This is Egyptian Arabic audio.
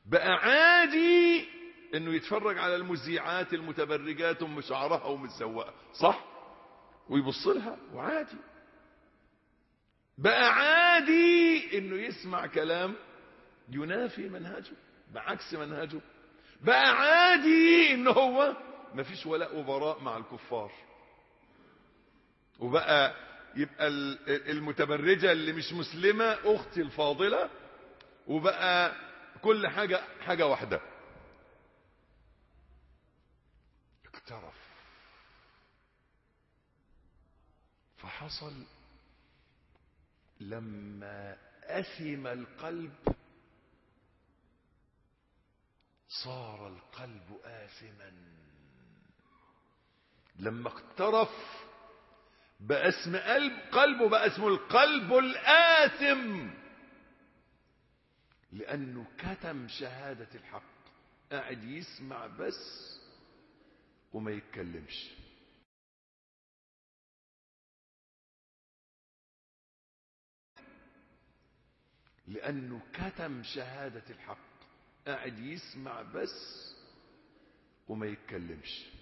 بقى عادي انه يتفرج على المذيعات المتبرجات ام شعرها ومتسوقه صح ويبص لها وعادي بقى عادي انه يسمع كلام ينافي منهجه بعكس منهجه بقى عادي ان هو مفيش ولاء وبراء مع الكفار وبقى يبقى المتبرجة اللي مش مسلمة اختي الفاضلة وبقى كل حاجة حاجة واحدة اقترف فحصل لما أثم القلب صار القلب آثما لما اقترف بقى اسم قلب قلبه بقى اسمه القلب الآثم لأنه كتم شهادة الحق قاعد يسمع بس وما يتكلمش لأنه كتم شهادة الحق قاعد يسمع بس وما يتكلمش